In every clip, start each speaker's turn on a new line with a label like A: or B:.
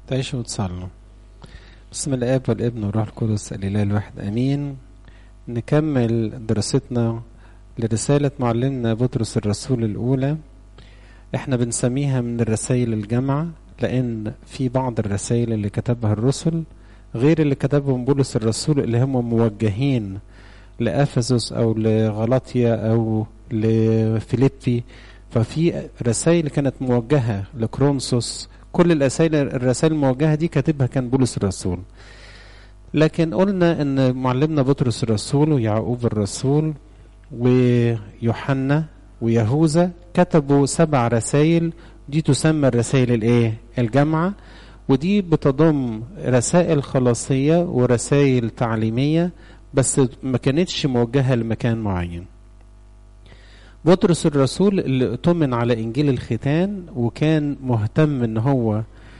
A: تعيشوا وتصلوا بسم الاب والابن والروح القدس الاله الواحد امين نكمل دراستنا لرسالة معلمنا بطرس الرسول الأولى احنا بنسميها من الرسائل الجامعة لأن في بعض الرسائل اللي كتبها الرسل غير اللي كتبهم بولس الرسول اللي هم موجهين لأفسس أو لغلاطيا أو لفيليبي ففي رسائل كانت موجهة لكرونسوس كل الرسائل الرسائل الموجهة دي كاتبها كان بولس الرسول لكن قلنا ان معلمنا بطرس الرسول ويعقوب الرسول ويوحنا ويهوذا كتبوا سبع رسائل دي تسمى الرسائل الايه الجامعة ودي بتضم رسائل خلاصية ورسائل تعليمية بس ما كانتش موجهة لمكان معين بطرس الرسول اللي اؤتمن على انجيل الختان وكان مهتم ان هو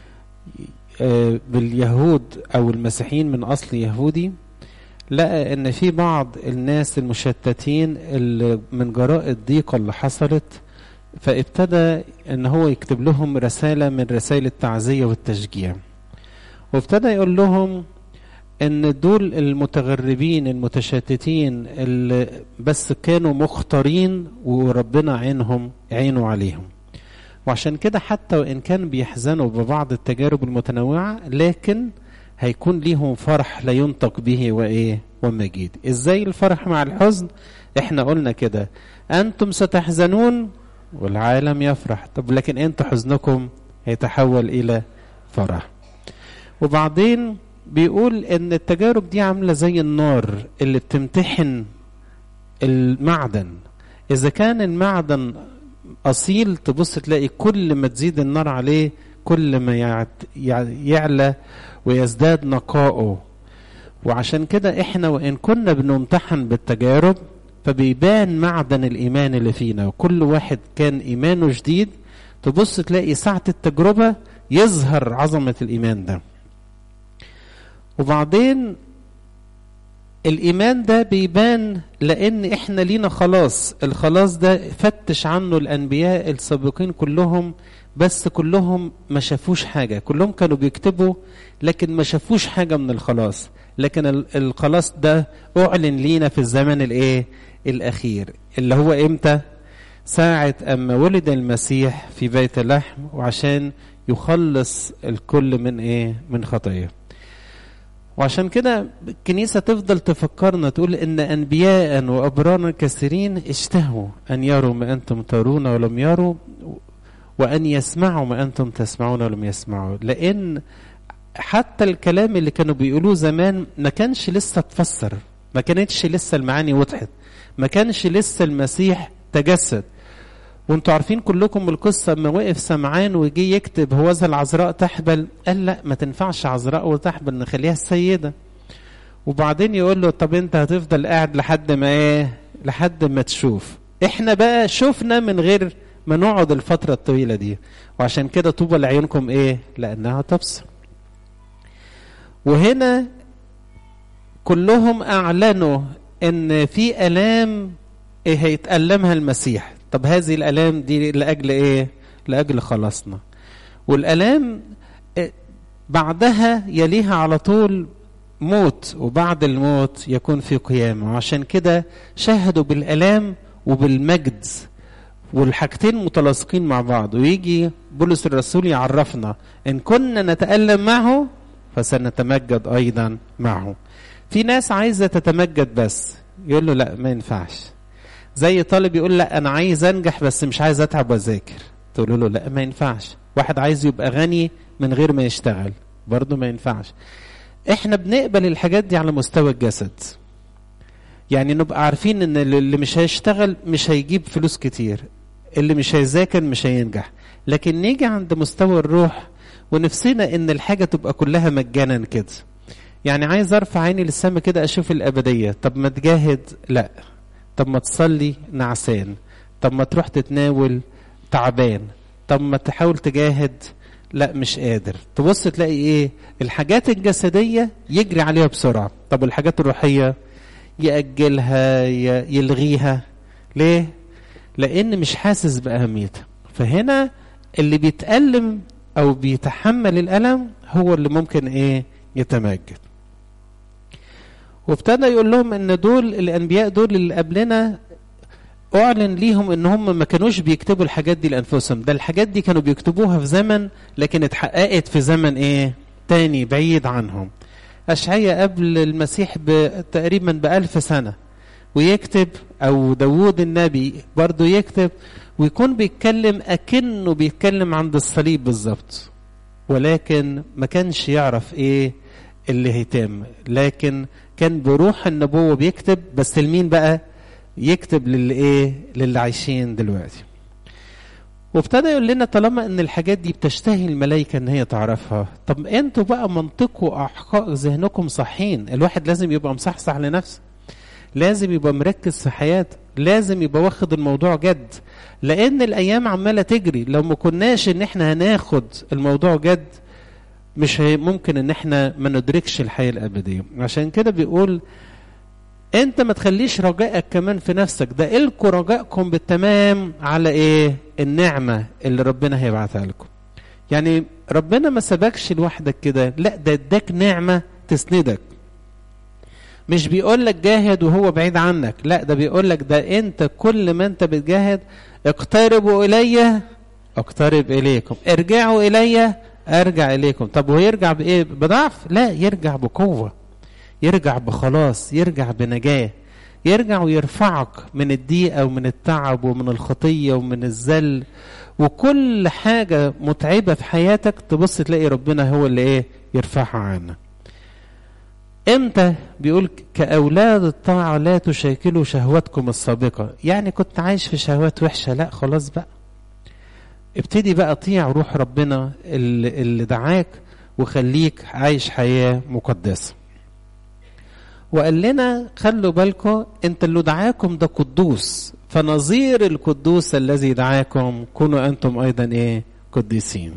A: باليهود او المسيحيين من اصل يهودي لقى ان في بعض الناس المشتتين اللي من جراء الضيقه اللي حصلت فابتدى ان هو يكتب لهم رساله من رسائل التعزيه والتشجيع وابتدى يقول لهم ان دول المتغربين المتشتتين اللي بس كانوا مختارين وربنا عينهم عينه عليهم وعشان كده حتى وان كان بيحزنوا ببعض التجارب المتنوعه لكن هيكون ليهم فرح لا ينطق به وايه ومجيد ازاي الفرح مع الحزن احنا قلنا كده انتم ستحزنون والعالم يفرح طب لكن انتوا حزنكم هيتحول الى فرح وبعدين بيقول ان التجارب دي عامله زي النار اللي بتمتحن المعدن اذا كان المعدن اصيل تبص تلاقي كل ما تزيد النار عليه كل ما يعلى ويزداد نقائه وعشان كده احنا وان كنا بنمتحن بالتجارب فبيبان معدن الايمان اللي فينا وكل واحد كان ايمانه جديد تبص تلاقي ساعة التجربة يظهر عظمة الايمان ده وبعدين الايمان ده بيبان لان احنا لينا خلاص الخلاص ده فتش عنه الانبياء السابقين كلهم بس كلهم ما شافوش حاجة كلهم كانوا بيكتبوا لكن ما شافوش حاجة من الخلاص لكن الخلاص ده اعلن لينا في الزمن الايه الاخير اللي هو امتى ساعة اما ولد المسيح في بيت لحم وعشان يخلص الكل من ايه من خطيه وعشان كده الكنيسة تفضل تفكرنا تقول إن أنبياء وأبرارا كثيرين اشتهوا أن يروا ما أنتم ترون ولم يروا وأن يسمعوا ما أنتم تسمعون ولم يسمعوا لأن حتى الكلام اللي كانوا بيقولوه زمان ما كانش لسه اتفسر ما كانتش لسه المعاني وضحت ما كانش لسه المسيح تجسد وانتوا عارفين كلكم القصة لما وقف سمعان وجي يكتب هوذا العذراء تحبل قال لا ما تنفعش عذراء وتحبل نخليها السيدة وبعدين يقول له طب انت هتفضل قاعد لحد ما ايه لحد ما تشوف احنا بقى شفنا من غير ما نقعد الفترة الطويلة دي وعشان كده طوبى لعيونكم ايه لانها تبصر وهنا كلهم اعلنوا ان في الام ايه هيتألمها المسيح طب هذه الالام دي لاجل ايه لاجل خلاصنا والالام بعدها يليها على طول موت وبعد الموت يكون في قيامه وعشان كده شهدوا بالالام وبالمجد والحاجتين متلاصقين مع بعض ويجي بولس الرسول يعرفنا ان كنا نتالم معه فسنتمجد ايضا معه في ناس عايزه تتمجد بس يقول له لا ما ينفعش زي طالب يقول لا انا عايز انجح بس مش عايز اتعب واذاكر تقول له لا ما ينفعش واحد عايز يبقى غني من غير ما يشتغل برضه ما ينفعش احنا بنقبل الحاجات دي على مستوى الجسد يعني نبقى عارفين ان اللي مش هيشتغل مش هيجيب فلوس كتير اللي مش هيذاكر مش هينجح لكن نيجي عند مستوى الروح ونفسنا ان الحاجة تبقى كلها مجانا كده يعني عايز ارفع عيني للسما كده اشوف الابدية طب ما تجاهد لا طب ما تصلي نعسان طب ما تروح تتناول تعبان طب ما تحاول تجاهد لا مش قادر تبص تلاقي ايه الحاجات الجسدية يجري عليها بسرعة طب الحاجات الروحية يأجلها يلغيها ليه لان مش حاسس بأهميتها فهنا اللي بيتألم او بيتحمل الالم هو اللي ممكن ايه يتمجد وابتدى يقول لهم ان دول الانبياء دول اللي قبلنا اعلن ليهم ان هم ما كانوش بيكتبوا الحاجات دي لانفسهم ده الحاجات دي كانوا بيكتبوها في زمن لكن اتحققت في زمن ايه تاني بعيد عنهم اشعيا قبل المسيح تقريبا بألف سنة ويكتب او داوود النبي برضه يكتب ويكون بيتكلم اكنه بيتكلم عند الصليب بالظبط ولكن ما كانش يعرف ايه اللي هيتم لكن كان بروح النبوة بيكتب بس لمين بقى يكتب للي ايه للي عايشين دلوقتي وابتدى يقول لنا طالما ان الحاجات دي بتشتهي الملائكة ان هي تعرفها طب انتوا بقى منطقوا احقاء ذهنكم صحين الواحد لازم يبقى مصحصح لنفسه لازم يبقى مركز في حياته لازم يبقى واخد الموضوع جد لان الايام عماله تجري لو ما كناش ان احنا هناخد الموضوع جد مش ممكن ان احنا ما ندركش الحياه الابديه عشان كده بيقول انت ما تخليش رجائك كمان في نفسك ده الكوا رجائكم بالتمام على ايه النعمه اللي ربنا هيبعتها لكم يعني ربنا ما سبكش لوحدك كده لا ده اداك نعمه تسندك مش بيقول لك جاهد وهو بعيد عنك لا ده بيقول لك ده انت كل ما انت بتجاهد اقتربوا الي اقترب اليكم ارجعوا الي ارجع اليكم طب ويرجع بايه بضعف لا يرجع بقوه يرجع بخلاص يرجع بنجاه يرجع ويرفعك من الضيقه ومن التعب ومن الخطيه ومن الذل وكل حاجه متعبه في حياتك تبص تلاقي ربنا هو اللي ايه يرفعها عنك امتى بيقول كاولاد الطاعه لا تشاكلوا شهوتكم السابقه يعني كنت عايش في شهوات وحشه لا خلاص بقى ابتدي بقى طيع روح ربنا اللي, اللي دعاك وخليك عايش حياه مقدسه وقال لنا خلوا بالكم انت اللي دعاكم ده قدوس فنظير القدوس الذي دعاكم كونوا انتم ايضا ايه قديسين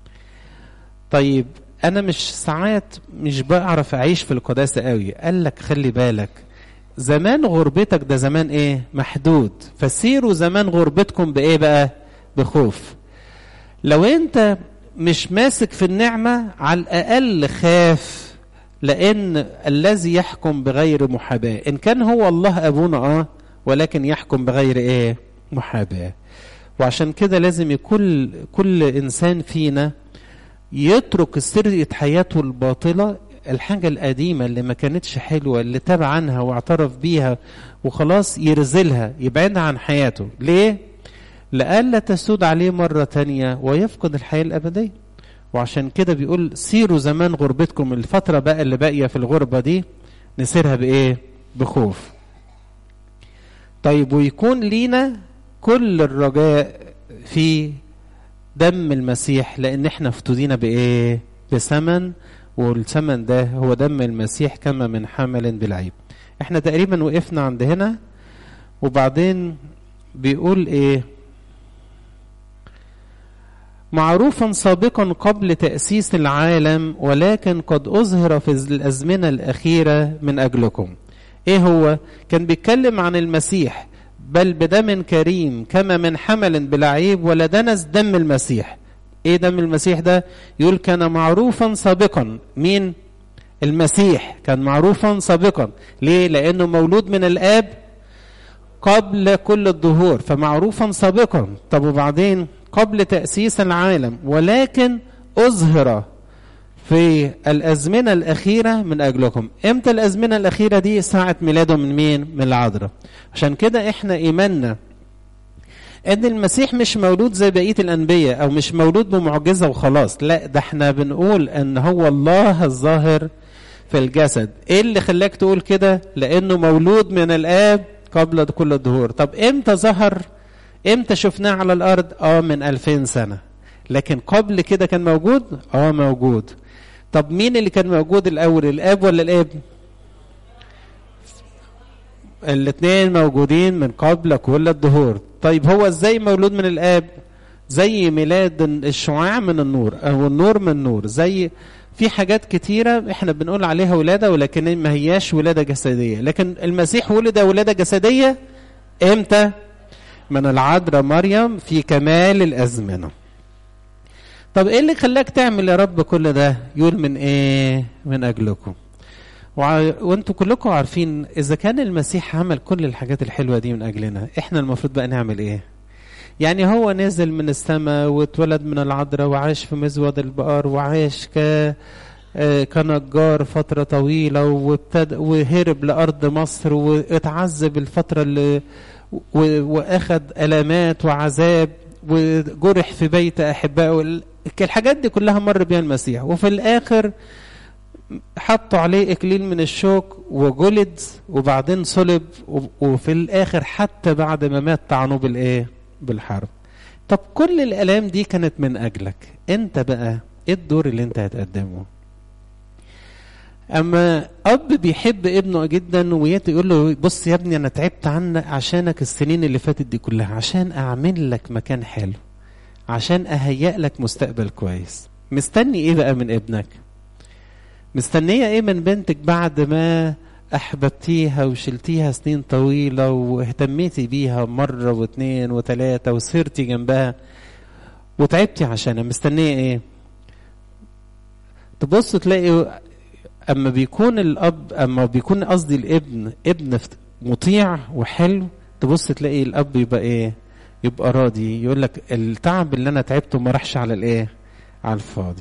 A: طيب انا مش ساعات مش بعرف اعيش في القداسه قوي قال لك خلي بالك زمان غربتك ده زمان ايه محدود فسيروا زمان غربتكم بايه بقى بخوف لو انت مش ماسك في النعمه على الاقل خاف لان الذي يحكم بغير محاباه ان كان هو الله ابونا اه ولكن يحكم بغير ايه محاباه وعشان كده لازم يكون كل انسان فينا يترك سرية حياته الباطلة الحاجة القديمة اللي ما كانتش حلوة اللي تاب عنها واعترف بيها وخلاص يرزلها يبعدها عن حياته ليه؟ لألا تسود عليه مرة تانية ويفقد الحياة الأبدية وعشان كده بيقول سيروا زمان غربتكم الفترة بقى اللي باقية في الغربة دي نسيرها بإيه؟ بخوف طيب ويكون لينا كل الرجاء في دم المسيح لان احنا افتدينا بايه بثمن والثمن ده هو دم المسيح كما من حمل بالعيب احنا تقريبا وقفنا عند هنا وبعدين بيقول ايه معروفا سابقا قبل تأسيس العالم ولكن قد أظهر في الأزمنة الأخيرة من أجلكم إيه هو؟ كان بيتكلم عن المسيح بل بدم كريم كما من حمل بلا عيب ولا دنس دم المسيح ايه دم المسيح ده يقول كان معروفا سابقا مين المسيح كان معروفا سابقا ليه لانه مولود من الاب قبل كل الظهور فمعروفا سابقا طب وبعدين قبل تأسيس العالم ولكن أظهر في الأزمنة الأخيرة من أجلكم إمتى الأزمنة الأخيرة دي ساعة ميلاده من مين من العذراء عشان كده إحنا إيماننا ان المسيح مش مولود زي بقيه الانبياء او مش مولود بمعجزه وخلاص لا ده احنا بنقول ان هو الله الظاهر في الجسد ايه اللي خلاك تقول كده لانه مولود من الاب قبل كل الدهور طب امتى ظهر امتى شفناه على الارض اه من 2000 سنه لكن قبل كده كان موجود اه موجود طب مين اللي كان موجود الاول الاب ولا الابن الاثنين موجودين من قبل كل الدهور طيب هو ازاي مولود من الاب زي ميلاد الشعاع من النور او النور من النور زي في حاجات كتيرة احنا بنقول عليها ولادة ولكن ما هياش ولادة جسدية لكن المسيح ولد ولادة جسدية امتى من العذراء مريم في كمال الأزمنة طب ايه اللي خلاك تعمل يا رب كل ده يقول من ايه من اجلكم وع... وانتوا كلكم عارفين اذا كان المسيح عمل كل الحاجات الحلوه دي من اجلنا احنا المفروض بقى نعمل ايه يعني هو نزل من السماء واتولد من العذراء وعاش في مزود البقر وعاش ك كنجار فترة طويلة وابتدى وهرب لأرض مصر واتعذب الفترة اللي واخد ألامات وعذاب وجرح في بيت أحبائه الحاجات دي كلها مر بها المسيح وفي الآخر حطوا عليه إكليل من الشوك وجلد وبعدين صلب وفي الآخر حتى بعد ما مات طعنوه بالإيه؟ بالحرب. طب كل الآلام دي كانت من أجلك، أنت بقى إيه الدور اللي أنت هتقدمه؟ اما اب بيحب ابنه جدا وياتي يقول له بص يا ابني انا تعبت عنك عشانك السنين اللي فاتت دي كلها عشان اعمل لك مكان حلو عشان اهيئ لك مستقبل كويس مستني ايه بقى من ابنك مستنيه ايه من بنتك بعد ما احببتيها وشلتيها سنين طويله واهتميتي بيها مره واثنين وثلاثه وسهرتي جنبها وتعبتي عشانها مستنيه ايه تبص تلاقي اما بيكون الاب اما بيكون قصدي الابن ابن مطيع وحلو تبص تلاقي الاب يبقى ايه يبقى راضي يقول لك التعب اللي انا تعبته ما راحش على الايه على الفاضي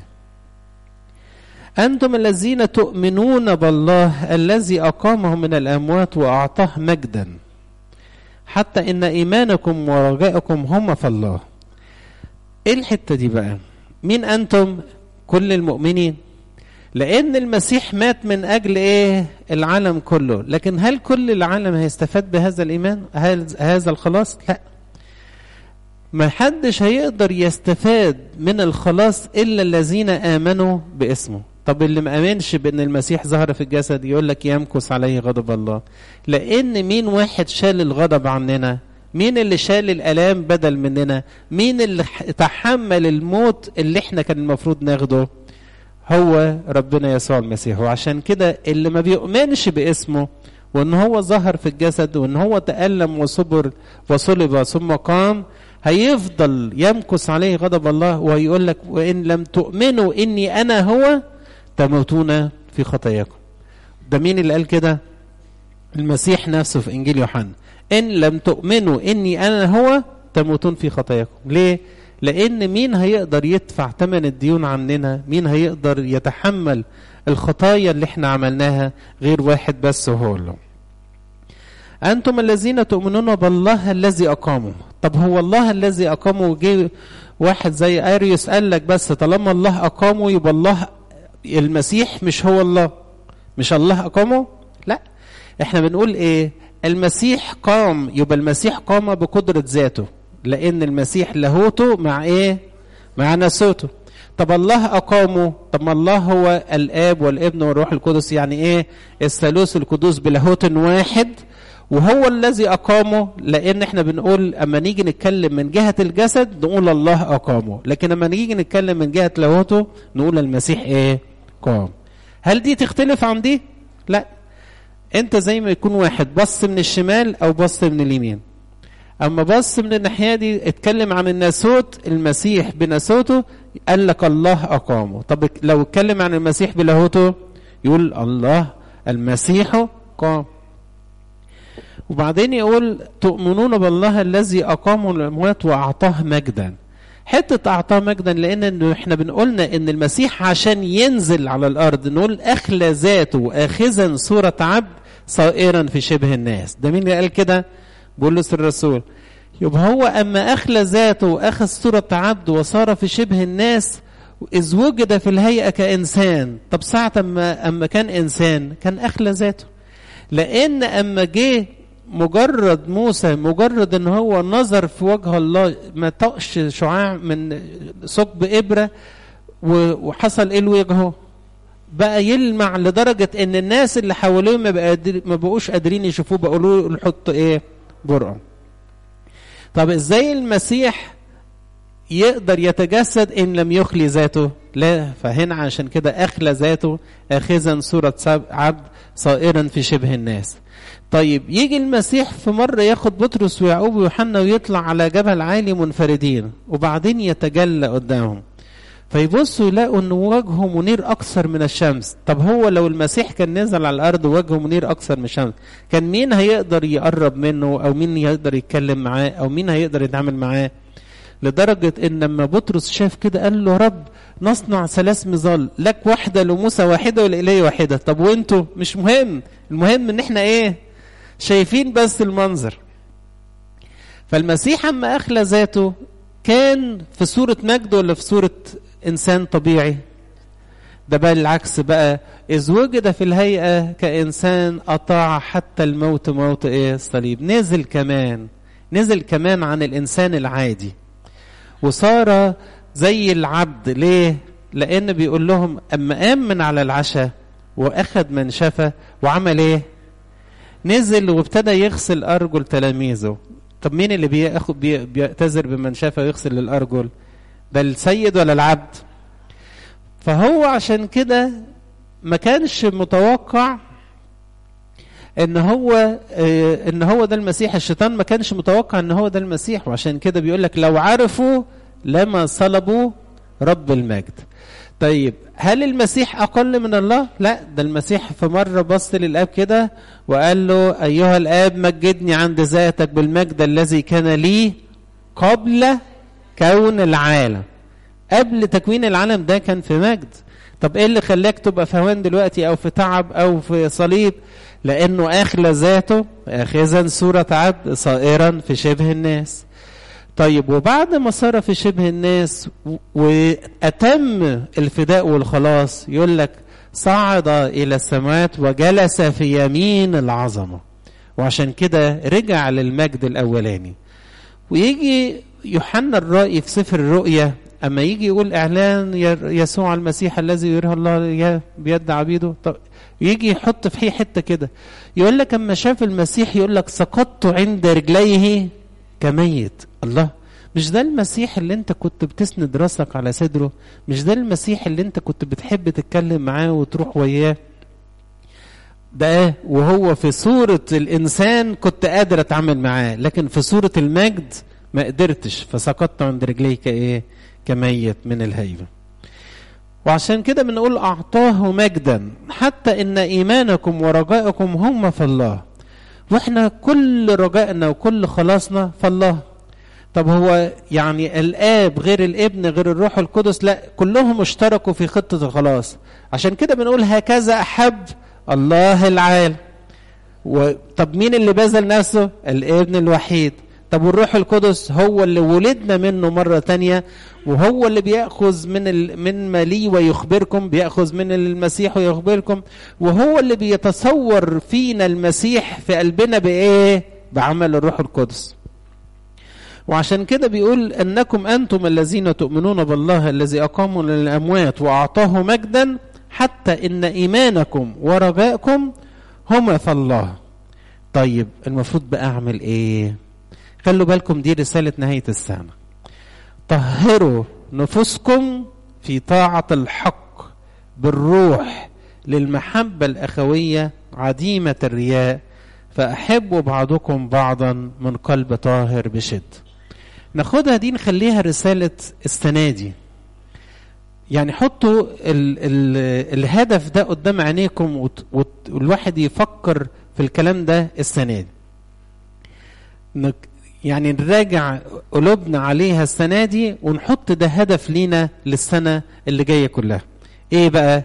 A: انتم الذين تؤمنون بالله الذي اقامه من الاموات واعطاه مجدا حتى ان ايمانكم ورجاءكم هم في الله ايه الحته دي بقى مين انتم كل المؤمنين لان المسيح مات من اجل ايه العالم كله لكن هل كل العالم هيستفاد بهذا الايمان هل هذا الخلاص لا ما حدش هيقدر يستفاد من الخلاص الا الذين امنوا باسمه طب اللي ما امنش بان المسيح ظهر في الجسد يقول لك يمكث عليه غضب الله لان مين واحد شال الغضب عننا مين اللي شال الالام بدل مننا مين اللي تحمل الموت اللي احنا كان المفروض ناخده هو ربنا يسوع المسيح وعشان كده اللي ما بيؤمنش باسمه وان هو ظهر في الجسد وان هو تألم وصبر وصلب ثم قام هيفضل يمكث عليه غضب الله ويقول لك وان لم تؤمنوا اني انا هو تموتون في خطاياكم ده مين اللي قال كده المسيح نفسه في انجيل يوحنا ان لم تؤمنوا اني انا هو تموتون في خطاياكم ليه لان مين هيقدر يدفع ثمن الديون عننا مين هيقدر يتحمل الخطايا اللي احنا عملناها غير واحد بس وهو الله انتم الذين تؤمنون بالله الذي اقامه طب هو الله الذي اقامه جه واحد زي اريوس قال لك بس طالما الله اقامه يبقى الله المسيح مش هو الله مش الله اقامه لا احنا بنقول ايه المسيح قام يبقى المسيح قام بقدرة ذاته لأن المسيح لاهوته مع إيه؟ مع ناسوته. طب الله أقامه، طب ما الله هو الآب والابن والروح القدس يعني إيه؟ الثالوث القدوس بلاهوت واحد وهو الذي أقامه لأن إحنا بنقول أما نيجي نتكلم من جهة الجسد نقول الله أقامه، لكن أما نيجي نتكلم من جهة لاهوته نقول المسيح إيه؟ قام. هل دي تختلف عن دي؟ لا. أنت زي ما يكون واحد بص من الشمال أو بص من اليمين. اما بص من الناحيه دي اتكلم عن الناسوت المسيح بناسوته قال لك الله اقامه طب لو اتكلم عن المسيح بلاهوته يقول الله المسيح قام وبعدين يقول تؤمنون بالله الذي اقام الاموات واعطاه مجدا حته اعطاه مجدا لان انه احنا بنقولنا ان المسيح عشان ينزل على الارض نقول اخلى ذاته اخذا صوره عبد صائرا في شبه الناس ده مين اللي قال كده بولس الرسول يبقى هو أما أخلى ذاته وأخذ صورة عبد وصار في شبه الناس إذ وجد في الهيئة كإنسان طب ساعة أما, أما كان إنسان كان أخلى ذاته لأن أما جه مجرد موسى مجرد ان هو نظر في وجه الله ما طقش شعاع من ثقب ابره وحصل ايه لوجهه بقى يلمع لدرجه ان الناس اللي حواليه ما, بقى ما بقوش قادرين يشوفوه بقولوا له حط ايه برقع طب ازاي المسيح يقدر يتجسد ان لم يخلي ذاته لا فهنا عشان كده اخلى ذاته اخذا صوره عبد صائرا في شبه الناس طيب يجي المسيح في مرة ياخد بطرس ويعقوب ويوحنا ويطلع على جبل عالي منفردين وبعدين يتجلى قدامهم فيبصوا يلاقوا ان وجهه منير اكثر من الشمس طب هو لو المسيح كان نزل على الارض وجهه منير اكثر من الشمس كان مين هيقدر يقرب منه او مين يقدر يتكلم معاه او مين هيقدر يتعامل معاه لدرجة ان لما بطرس شاف كده قال له رب نصنع ثلاث مظال لك واحدة لموسى واحدة ولإلي واحدة طب وانتوا مش مهم المهم ان احنا ايه شايفين بس المنظر فالمسيح اما اخلى ذاته كان في صورة مجد ولا في صورة انسان طبيعي ده بقى العكس بقى إذ وجد في الهيئة كإنسان أطاع حتى الموت موت إيه الصليب نزل كمان نزل كمان عن الإنسان العادي وصار زي العبد ليه لأن بيقول لهم أما قام من على العشاء وأخذ منشفة وعمل إيه نزل وابتدى يغسل أرجل تلاميذه طب مين اللي بياخد بي بيعتذر بمنشفة ويغسل الأرجل ده السيد ولا العبد فهو عشان كده ما كانش متوقع ان هو اه ان هو ده المسيح الشيطان ما كانش متوقع ان هو ده المسيح وعشان كده بيقول لك لو عرفوا لما صلبوا رب المجد طيب هل المسيح اقل من الله لا ده المسيح في مره بص للاب كده وقال له ايها الاب مجدني عند ذاتك بالمجد الذي كان لي قبل كون العالم قبل تكوين العالم ده كان في مجد طب ايه اللي خلاك تبقى في هوان دلوقتي او في تعب او في صليب لانه اخلى ذاته اخذا صورة عبد صائرا في شبه الناس طيب وبعد ما صار في شبه الناس واتم الفداء والخلاص يقول لك صعد الى السماوات وجلس في يمين العظمه وعشان كده رجع للمجد الاولاني ويجي يوحنا الرائي في سفر الرؤيا اما يجي يقول اعلان يسوع المسيح الذي يريه الله بيد عبيده طب يجي يحط في حته كده يقول لك اما شاف المسيح يقول لك سقطت عند رجليه كميت الله مش ده المسيح اللي انت كنت بتسند راسك على صدره مش ده المسيح اللي انت كنت بتحب تتكلم معاه وتروح وياه ده وهو في صورة الإنسان كنت قادر أتعامل معاه لكن في صورة المجد ما قدرتش فسقطت عند رجليه كإيه كميت من الهيبة وعشان كده بنقول أعطاه مجدا حتى إن إيمانكم ورجائكم هم في الله وإحنا كل رجائنا وكل خلاصنا في الله طب هو يعني الآب غير الابن غير الروح القدس لا كلهم اشتركوا في خطة الخلاص عشان كده بنقول هكذا أحب الله العالم طب مين اللي بذل نفسه الابن الوحيد طب والروح القدس هو اللي ولدنا منه مرة تانية وهو اللي بيأخذ من ال... من ما لي ويخبركم بيأخذ من المسيح ويخبركم وهو اللي بيتصور فينا المسيح في قلبنا بإيه؟ بعمل الروح القدس. وعشان كده بيقول انكم انتم الذين تؤمنون بالله الذي اقاموا للاموات واعطاه مجدا حتى ان ايمانكم ورجاءكم هما في الله. طيب المفروض بقى اعمل ايه؟ خلوا بالكم دي رسالة نهاية السنة طهروا نفوسكم في طاعة الحق بالروح للمحبة الأخوية عديمة الرياء فأحبوا بعضكم بعضا من قلب طاهر بشد ناخدها دي نخليها رسالة السنة دي يعني حطوا ال ال الهدف ده قدام عينيكم والواحد يفكر في الكلام ده السنة دي يعني نراجع قلوبنا عليها السنة دي ونحط ده هدف لينا للسنة اللي جاية كلها ايه بقى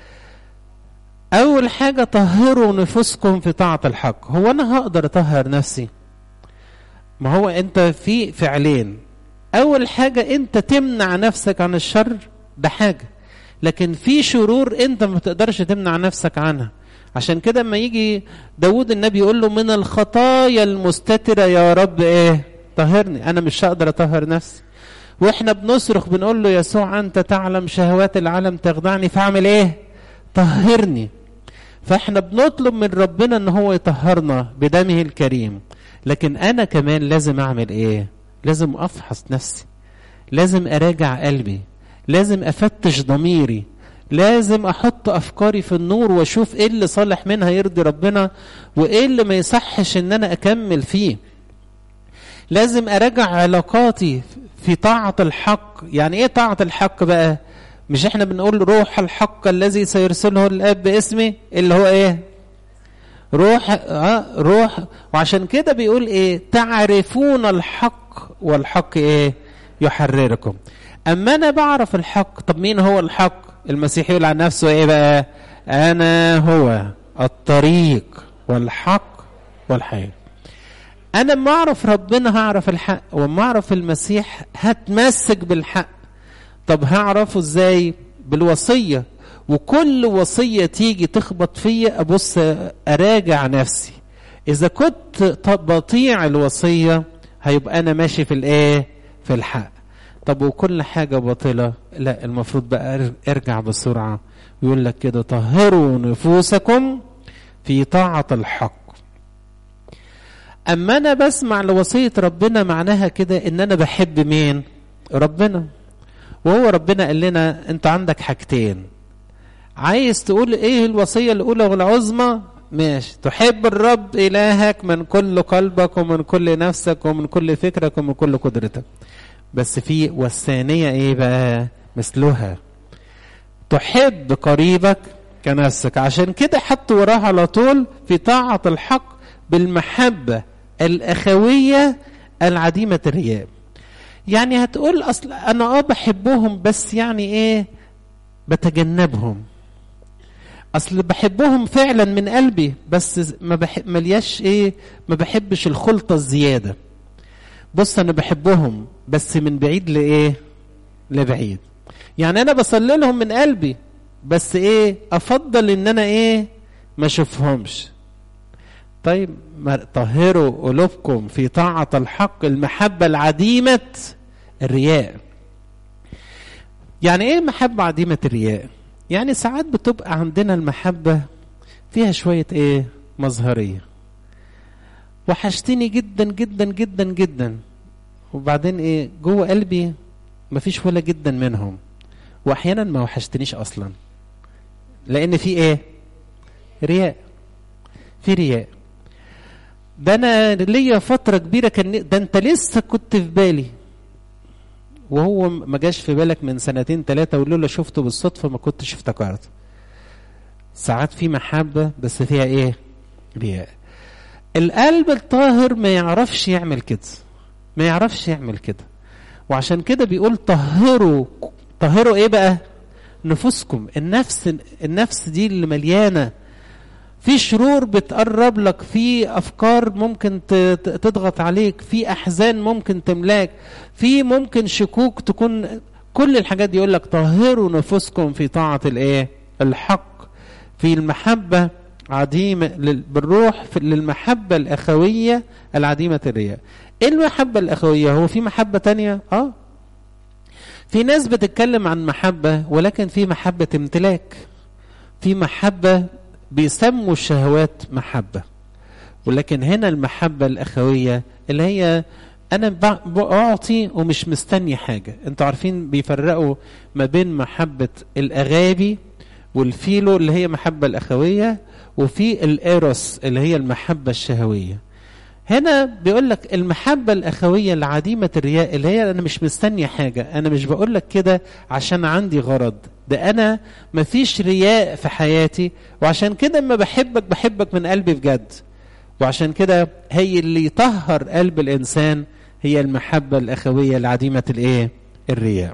A: اول حاجة طهروا نفوسكم في طاعة الحق هو انا هقدر اطهر نفسي ما هو انت في فعلين اول حاجة انت تمنع نفسك عن الشر ده حاجة لكن في شرور انت ما تقدرش تمنع نفسك عنها عشان كده اما يجي داود النبي يقول له من الخطايا المستترة يا رب ايه طهرني انا مش هقدر اطهر نفسي واحنا بنصرخ بنقول له يسوع انت تعلم شهوات العالم تخدعني فاعمل ايه طهرني فاحنا بنطلب من ربنا ان هو يطهرنا بدمه الكريم لكن انا كمان لازم اعمل ايه لازم افحص نفسي لازم اراجع قلبي لازم افتش ضميري لازم احط افكاري في النور واشوف ايه اللي صالح منها يرضي ربنا وايه اللي ما يصحش ان انا اكمل فيه لازم اراجع علاقاتي في طاعة الحق يعني ايه طاعة الحق بقى مش احنا بنقول روح الحق الذي سيرسله الاب باسمي اللي هو ايه روح اه روح وعشان كده بيقول ايه تعرفون الحق والحق ايه يحرركم اما انا بعرف الحق طب مين هو الحق المسيح يقول عن نفسه ايه بقى انا هو الطريق والحق والحياه انا لما اعرف ربنا هعرف الحق وما اعرف المسيح هتمسك بالحق طب هعرفه ازاي بالوصيه وكل وصيه تيجي تخبط فيا ابص اراجع نفسي اذا كنت بطيع الوصيه هيبقى انا ماشي في الايه في الحق طب وكل حاجه باطله لا المفروض بقى ارجع بسرعه ويقول لك كده طهروا نفوسكم في طاعه الحق اما انا بسمع لوصيه ربنا معناها كده ان انا بحب مين ربنا وهو ربنا قال لنا انت عندك حاجتين عايز تقول ايه الوصيه الاولى والعظمى ماشي تحب الرب الهك من كل قلبك ومن كل نفسك ومن كل فكرك ومن كل قدرتك بس في والثانيه ايه بقى مثلها تحب قريبك كنفسك عشان كده حط وراها على طول في طاعه الحق بالمحبه الاخويه العديمه الرياء يعني هتقول اصل انا اه بحبهم بس يعني ايه بتجنبهم اصل بحبهم فعلا من قلبي بس ما بحب ملياش ايه ما بحبش الخلطه الزياده بص انا بحبهم بس من بعيد لايه لبعيد يعني انا بصلي لهم من قلبي بس ايه افضل ان انا ايه ما اشوفهمش طيب طهروا قلوبكم في طاعة الحق المحبة العديمة الرياء يعني ايه محبة عديمة الرياء يعني ساعات بتبقى عندنا المحبة فيها شوية ايه مظهرية وحشتني جدا جدا جدا جدا وبعدين ايه جوه قلبي مفيش ولا جدا منهم واحيانا ما وحشتنيش اصلا لان في ايه رياء في رياء ده انا ليا فتره كبيره كان ده انت لسه كنت في بالي وهو ما جاش في بالك من سنتين ثلاثه ولولا شفته بالصدفه ما كنتش افتكرت ساعات في محبه بس فيها ايه رياء القلب الطاهر ما يعرفش يعمل كده ما يعرفش يعمل كده وعشان كده بيقول طهروا طهروا ايه بقى نفوسكم النفس النفس دي اللي مليانه في شرور بتقرب لك في افكار ممكن تضغط عليك في احزان ممكن تملاك في ممكن شكوك تكون كل الحاجات دي يقول لك طهروا نفوسكم في طاعه الايه الحق في المحبه عديمه بالروح في للمحبه الاخويه العديمه الرياء ايه المحبه الاخويه هو في محبه تانية اه في ناس بتتكلم عن محبه ولكن في محبه امتلاك في محبه بيسموا الشهوات محبة ولكن هنا المحبة الأخوية اللي هي أنا بعطي ومش مستني حاجة أنتوا عارفين بيفرقوا ما بين محبة الأغابي والفيلو اللي هي محبة الأخوية وفي الإيروس اللي هي المحبة الشهوية هنا بيقول لك المحبة الأخوية العديمة الرياء اللي هي أنا مش مستني حاجة أنا مش بقول لك كده عشان عندي غرض ده أنا مفيش رياء في حياتي وعشان كده اما بحبك بحبك من قلبي بجد وعشان كده هي اللي يطهر قلب الإنسان هي المحبة الأخوية العديمة الإيه؟ الرياء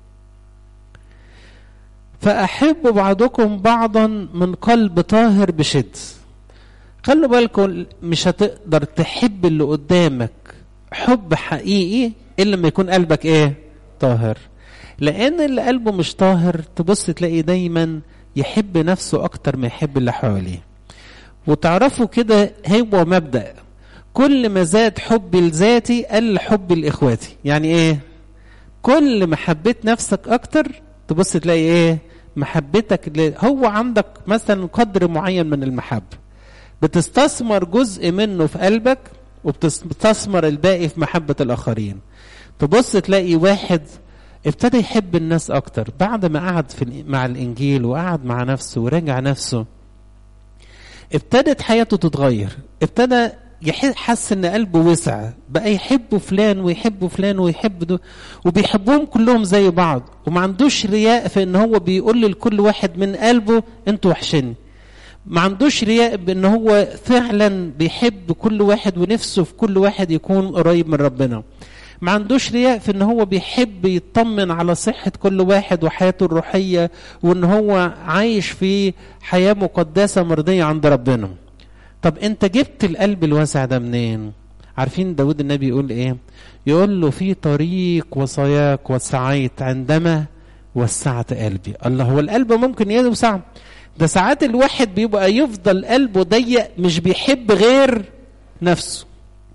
A: فأحب بعضكم بعضا من قلب طاهر بشد خلوا بالكم مش هتقدر تحب اللي قدامك حب حقيقي الا لما يكون قلبك ايه طاهر لان اللي قلبه مش طاهر تبص تلاقي دايما يحب نفسه اكتر ما يحب اللي حواليه وتعرفوا كده هو مبدا كل ما زاد حبي لذاتي قل حبي لاخواتي يعني ايه كل ما حبيت نفسك اكتر تبص تلاقي ايه محبتك ل... هو عندك مثلا قدر معين من المحبه بتستثمر جزء منه في قلبك وبتستثمر الباقي في محبة الآخرين تبص تلاقي واحد ابتدى يحب الناس أكتر بعد ما قعد في مع الإنجيل وقعد مع نفسه وراجع نفسه ابتدت حياته تتغير ابتدى حس ان قلبه وسع بقى يحب فلان ويحب فلان ويحب ده وبيحبهم كلهم زي بعض وما عندوش رياء في ان هو بيقول لكل واحد من قلبه انتوا وحشني ما عندوش رياء بان هو فعلا بيحب كل واحد ونفسه في كل واحد يكون قريب من ربنا ما عندوش رياء في ان هو بيحب يطمن على صحة كل واحد وحياته الروحية وان هو عايش في حياة مقدسة مرضية عند ربنا طب انت جبت القلب الواسع ده منين عارفين داود النبي يقول ايه يقول له في طريق وصاياك وسعيت عندما وسعت قلبي الله هو القلب ممكن يوسع ده ساعات الواحد بيبقى يفضل قلبه ضيق مش بيحب غير نفسه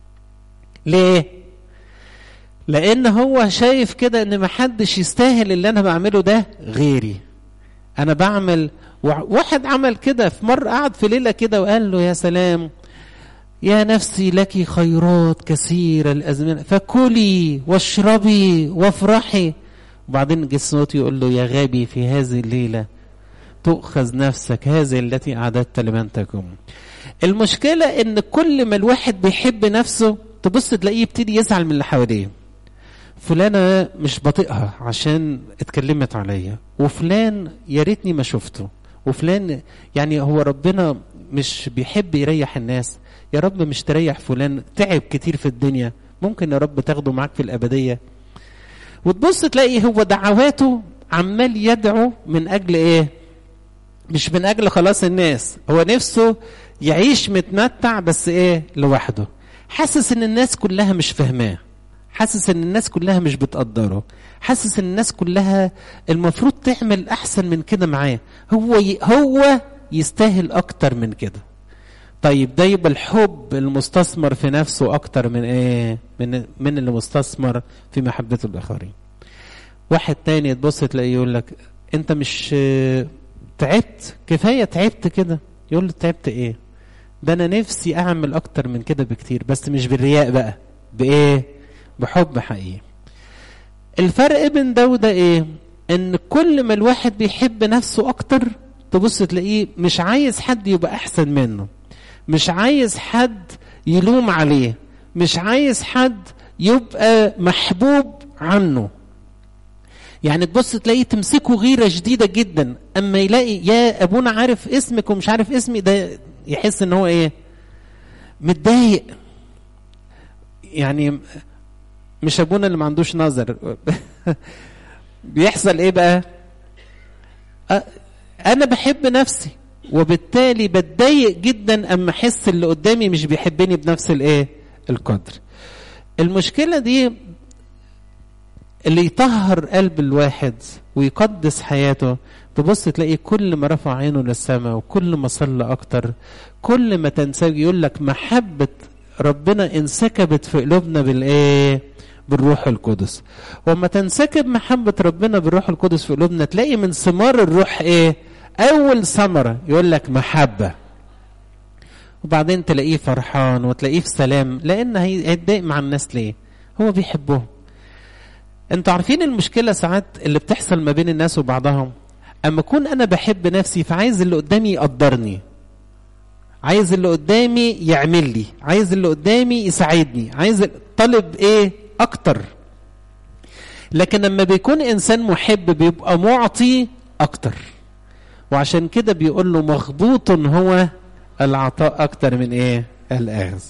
A: ليه لان هو شايف كده ان محدش يستاهل اللي انا بعمله ده غيري انا بعمل واحد عمل كده في مرة قعد في ليلة كده وقال له يا سلام يا نفسي لك خيرات كثيرة الأزمنة فكلي واشربي وافرحي وبعدين جه صوت يقول له يا غبي في هذه الليلة تؤخذ نفسك هذه التي أعددت لمن تكون المشكلة إن كل ما الواحد بيحب نفسه تبص تلاقيه يبتدي يزعل من اللي حواليه فلانة مش بطيئها عشان اتكلمت عليا وفلان يا ريتني ما شفته وفلان يعني هو ربنا مش بيحب يريح الناس يا رب مش تريح فلان تعب كتير في الدنيا ممكن يا رب تاخده معاك في الأبدية وتبص تلاقي هو دعواته عمال يدعو من أجل إيه مش من أجل خلاص الناس هو نفسه يعيش متمتع بس إيه لوحده حاسس إن الناس كلها مش فاهماه حاسس ان الناس كلها مش بتقدره حاسس ان الناس كلها المفروض تعمل احسن من كده معاه هو ي... هو يستاهل اكتر من كده طيب ده يبقى الحب المستثمر في نفسه اكتر من ايه من من اللي مستثمر في محبته الاخرين واحد تاني تبص تلاقيه يقول لك انت مش تعبت كفايه تعبت كده يقول له تعبت ايه ده انا نفسي اعمل اكتر من كده بكتير بس مش بالرياء بقى بايه بحب حقيقي الفرق بين ده وده ايه ان كل ما الواحد بيحب نفسه اكتر تبص تلاقيه مش عايز حد يبقى احسن منه مش عايز حد يلوم عليه مش عايز حد يبقى محبوب عنه يعني تبص تلاقيه تمسكه غيره شديده جدا اما يلاقي يا ابونا عارف اسمك ومش عارف اسمي ده يحس ان هو ايه متضايق يعني مش ابونا اللي ما عندوش نظر بيحصل ايه بقى انا بحب نفسي وبالتالي بتضايق جدا اما احس اللي قدامي مش بيحبني بنفس الايه القدر المشكله دي اللي يطهر قلب الواحد ويقدس حياته تبص تلاقي كل ما رفع عينه للسماء وكل ما صلى اكتر كل ما تنسجم يقول لك محبه ربنا انسكبت في قلوبنا بالايه بالروح القدس وما تنسكب محبة ربنا بالروح القدس في قلوبنا تلاقي من ثمار الروح ايه اول ثمرة يقول لك محبة وبعدين تلاقيه فرحان وتلاقيه في سلام لان هيتضايق مع الناس ليه هو بيحبهم انتوا عارفين المشكلة ساعات اللي بتحصل ما بين الناس وبعضهم اما اكون انا بحب نفسي فعايز اللي قدامي يقدرني عايز اللي قدامي يعمل لي عايز اللي قدامي يساعدني عايز طالب ايه اكتر لكن لما بيكون انسان محب بيبقى معطي اكتر وعشان كده بيقول له مغبوط هو العطاء اكتر من ايه الاخذ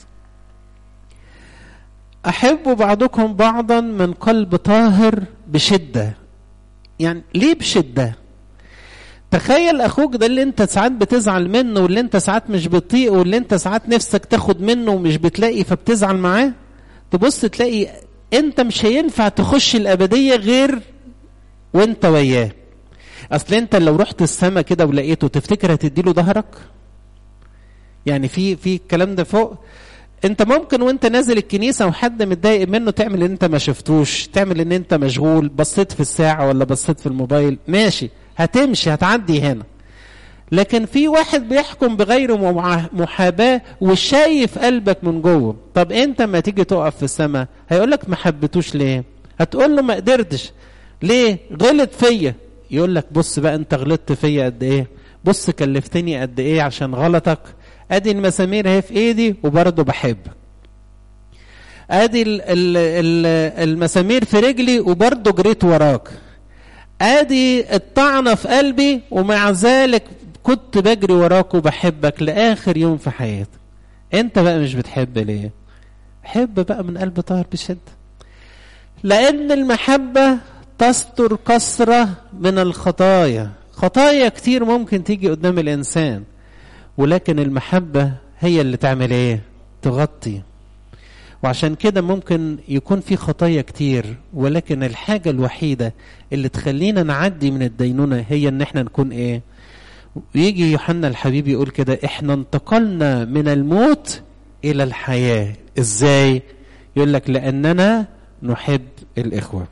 A: احب بعضكم بعضا من قلب طاهر بشده يعني ليه بشده تخيل اخوك ده اللي انت ساعات بتزعل منه واللي انت ساعات مش بتطيقه واللي انت ساعات نفسك تاخد منه ومش بتلاقي فبتزعل معاه تبص تلاقي انت مش هينفع تخش الابديه غير وانت وياه اصل انت لو رحت السما كده ولقيته تفتكر هتديله ظهرك يعني في في الكلام ده فوق انت ممكن وانت نازل الكنيسه وحد متضايق منه تعمل ان انت ما شفتوش تعمل ان انت مشغول بصيت في الساعه ولا بصيت في الموبايل ماشي هتمشي هتعدي هنا لكن في واحد بيحكم بغير محاباة وشايف قلبك من جوه طب انت ما تيجي تقف في السماء هيقول لك ما حبيتوش ليه هتقول له ما قدرتش ليه غلط فيا يقول لك بص بقى انت غلطت فيا قد ايه بص كلفتني قد ايه عشان غلطك ادي المسامير اهي في ايدي وبرضه بحبك ادي ال ال ال المسامير في رجلي وبرضه جريت وراك ادي الطعنه في قلبي ومع ذلك كنت بجري وراك وبحبك لاخر يوم في حياتي انت بقى مش بتحب ليه حب بقى من قلب طاهر بشده لان المحبه تستر كثره من الخطايا خطايا كتير ممكن تيجي قدام الانسان ولكن المحبه هي اللي تعمل ايه تغطي وعشان كده ممكن يكون في خطايا كتير ولكن الحاجة الوحيدة اللي تخلينا نعدي من الدينونة هي ان احنا نكون ايه ويجي يوحنا الحبيب يقول كده احنا انتقلنا من الموت الى الحياة ازاي يقول لك لاننا نحب الاخوة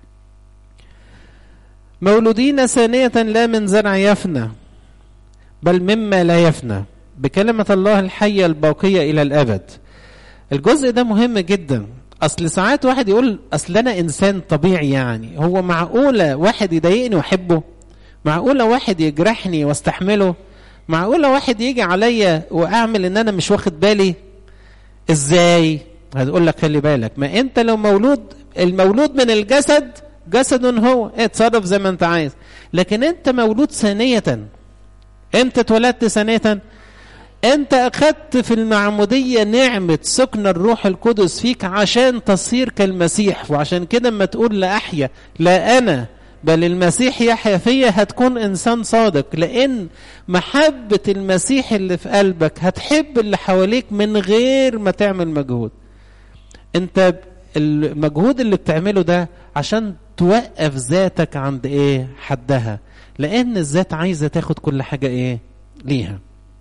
A: مولودين ثانية لا من زرع يفنى بل مما لا يفنى بكلمة الله الحية الباقية إلى الأبد الجزء ده مهم جدا اصل ساعات واحد يقول اصل انا انسان طبيعي يعني هو معقوله واحد يضايقني واحبه معقوله واحد يجرحني واستحمله معقوله واحد يجي عليا واعمل ان انا مش واخد بالي ازاي هتقول لك خلي بالك ما انت لو مولود المولود من الجسد جسد هو اتصرف زي ما انت عايز لكن انت مولود ثانيه انت اتولدت ثانيه انت اخذت في المعمودية نعمة سكن الروح القدس فيك عشان تصير كالمسيح وعشان كده اما تقول لا احيا لا انا بل المسيح يحيا فيا هتكون انسان صادق لان محبة المسيح اللي في قلبك هتحب اللي حواليك من غير ما تعمل مجهود انت المجهود اللي بتعمله ده عشان توقف ذاتك عند ايه حدها لان الذات عايزة تاخد كل حاجة ايه ليها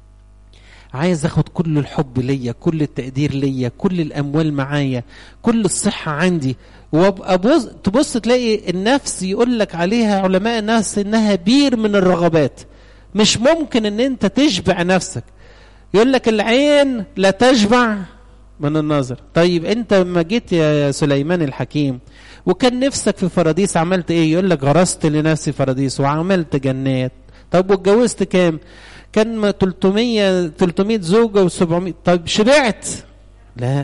A: عايز اخد كل الحب ليا كل التقدير ليا كل الاموال معايا كل الصحه عندي وابقى بص تبص تلاقي النفس يقول لك عليها علماء النفس انها بير من الرغبات مش ممكن ان انت تشبع نفسك يقول لك العين لا تشبع من النظر طيب انت لما جيت يا سليمان الحكيم وكان نفسك في فراديس عملت ايه يقول لك غرست لنفسي فراديس وعملت جنات طب واتجوزت كام كان 300 300 زوجة و700 طب شبعت؟ لا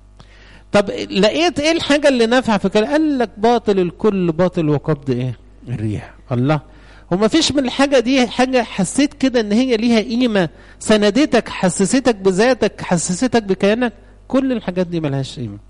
A: طب لقيت ايه الحاجة اللي نافعة في كده؟ قال لك باطل الكل باطل وقبض ايه؟ الريح الله وما فيش من الحاجة دي حاجة حسيت كده ان هي ليها قيمة سندتك حسستك بذاتك حسستك بكيانك كل الحاجات دي ملهاش قيمة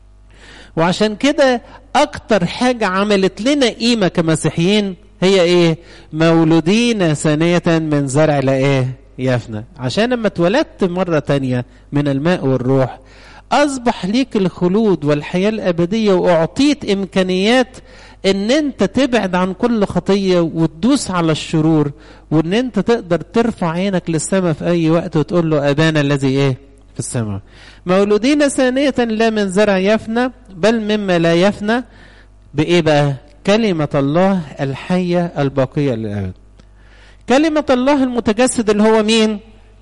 A: وعشان كده اكتر حاجة عملت لنا قيمة كمسيحيين هي ايه مولودين ثانية من زرع لا ايه يفنى عشان لما اتولدت مرة تانية من الماء والروح اصبح ليك الخلود والحياة الابدية واعطيت امكانيات ان انت تبعد عن كل خطية وتدوس على الشرور وان انت تقدر ترفع عينك للسماء في اي وقت وتقول له ابانا الذي ايه في السماء مولودين ثانية لا من زرع يفنى بل مما لا يفنى بايه بقى كلمة الله الحية الباقية للأبد كلمة الله المتجسد اللي هو مين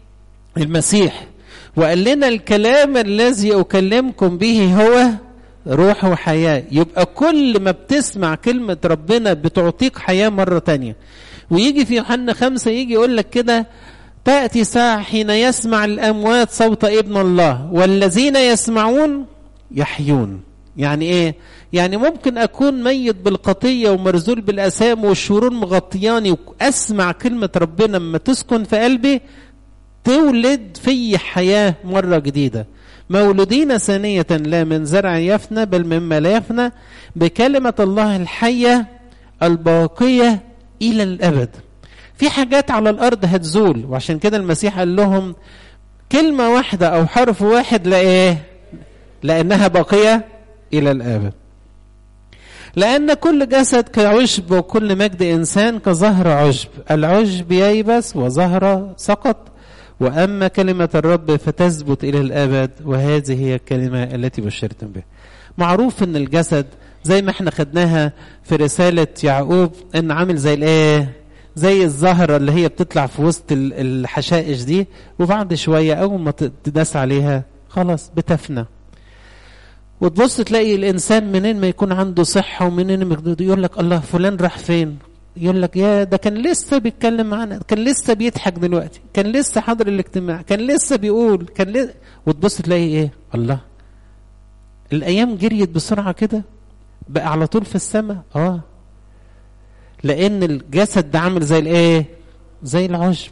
A: المسيح وقال لنا الكلام الذي أكلمكم به هو روح وحياة يبقى كل ما بتسمع كلمة ربنا بتعطيك حياة مرة تانية ويجي في يوحنا خمسة يجي يقول لك كده تأتي ساعة حين يسمع الأموات صوت ابن الله والذين يسمعون يحيون يعني ايه يعني ممكن اكون ميت بالقطيه ومرزول بالاثام والشرور مغطياني واسمع كلمه ربنا لما تسكن في قلبي تولد في حياه مره جديده مولودين ثانية لا من زرع يفنى بل مما لا يفنى بكلمة الله الحية الباقية إلى الأبد في حاجات على الأرض هتزول وعشان كده المسيح قال لهم كلمة واحدة أو حرف واحد لإيه لأنها باقية إلى الآبد لأن كل جسد كعشب وكل مجد إنسان كظهر عشب العشب ييبس وظهر سقط وأما كلمة الرب فتثبت إلى الأبد وهذه هي الكلمة التي بشرتم بها معروف أن الجسد زي ما احنا خدناها في رسالة يعقوب أن عامل زي الإيه زي الزهرة اللي هي بتطلع في وسط الحشائش دي وبعد شوية أول ما تداس عليها خلاص بتفنى وتبص تلاقي الانسان منين ما يكون عنده صحه ومنين ما يقول لك الله فلان راح فين يقول لك يا ده كان لسه بيتكلم معانا كان لسه بيضحك دلوقتي كان لسه حاضر الاجتماع كان لسه بيقول كان لسه وتبص تلاقي ايه الله الايام جريت بسرعه كده بقى على طول في السماء اه لان الجسد ده عامل زي الايه زي العشب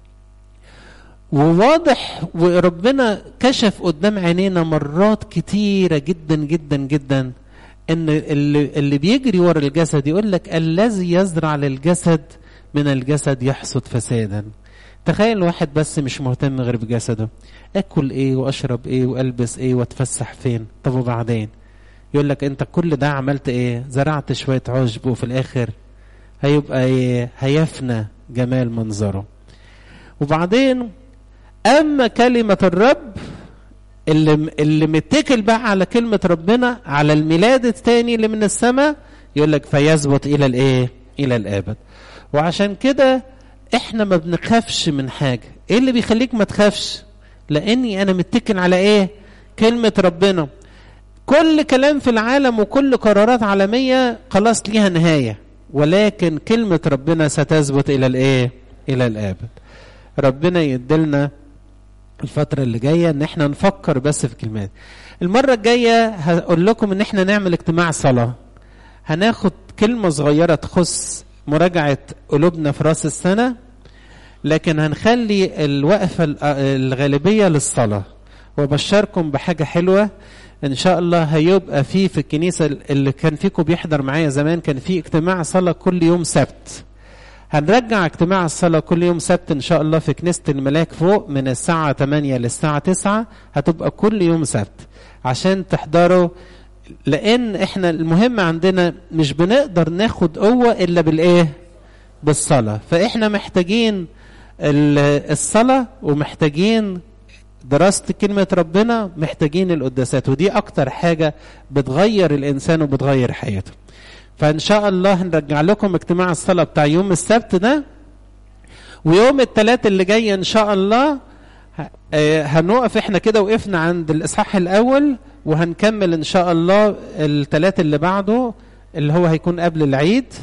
A: وواضح وربنا كشف قدام عينينا مرات كتيره جدا جدا جدا ان اللي, اللي بيجري ورا الجسد يقول لك الذي يزرع للجسد من الجسد يحصد فسادا تخيل واحد بس مش مهتم غير بجسده اكل ايه واشرب ايه والبس ايه واتفسح فين طب وبعدين يقول لك انت كل ده عملت ايه زرعت شويه عشب وفي الاخر هيبقى ايه هيفنى جمال منظره وبعدين اما كلمه الرب اللي اللي متكل بقى على كلمه ربنا على الميلاد الثاني اللي من السماء يقول لك فيثبت الى الايه الى الابد وعشان كده احنا ما بنخافش من حاجه ايه اللي بيخليك ما تخافش لاني انا متكل على ايه كلمه ربنا كل كلام في العالم وكل قرارات عالميه خلاص ليها نهايه ولكن كلمه ربنا ستثبت الى الايه الى الابد ربنا يدلنا الفترة اللي جاية ان احنا نفكر بس في كلمات المرة الجاية هقول لكم ان احنا نعمل اجتماع صلاة هناخد كلمة صغيرة تخص مراجعة قلوبنا في راس السنة لكن هنخلي الوقفة الغالبية للصلاة وبشركم بحاجة حلوة ان شاء الله هيبقى في في الكنيسة اللي كان فيكم بيحضر معايا زمان كان في اجتماع صلاة كل يوم سبت هنرجع اجتماع الصلاة كل يوم سبت إن شاء الله في كنيسة الملاك فوق من الساعة 8 للساعة 9 هتبقى كل يوم سبت عشان تحضروا لأن إحنا المهم عندنا مش بنقدر ناخد قوة إلا بالإيه؟ بالصلاة فإحنا محتاجين الصلاة ومحتاجين دراسة كلمة ربنا محتاجين القداسات ودي أكتر حاجة بتغير الإنسان وبتغير حياته فان شاء الله هنرجع لكم اجتماع الصلاه بتاع يوم السبت ده ويوم الثلاث اللي جاي ان شاء الله هنوقف احنا كده وقفنا عند الاصحاح الاول وهنكمل ان شاء الله الثلاث اللي بعده اللي هو هيكون قبل العيد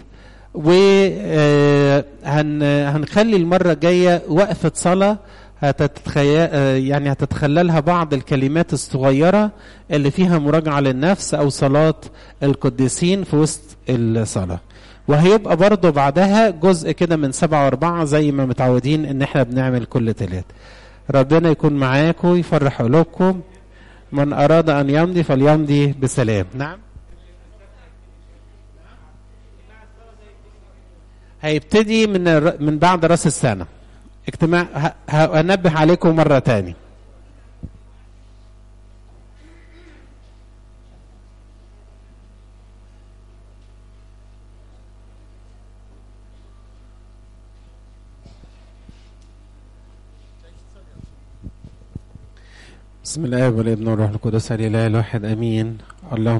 A: وهنخلي المره الجايه وقفه صلاه هتتخيل يعني هتتخللها بعض الكلمات الصغيرة اللي فيها مراجعة للنفس أو صلاة القديسين في وسط الصلاة وهيبقى برضه بعدها جزء كده من سبعة وأربعة زي ما متعودين إن إحنا بنعمل كل تلات ربنا يكون معاكم يفرح قلوبكم من أراد أن يمضي فليمضي بسلام نعم هيبتدي من من بعد راس السنه اجتماع هنبه عليكم مرة تاني بسم الله والابن والروح القدس الاله الواحد امين اللهم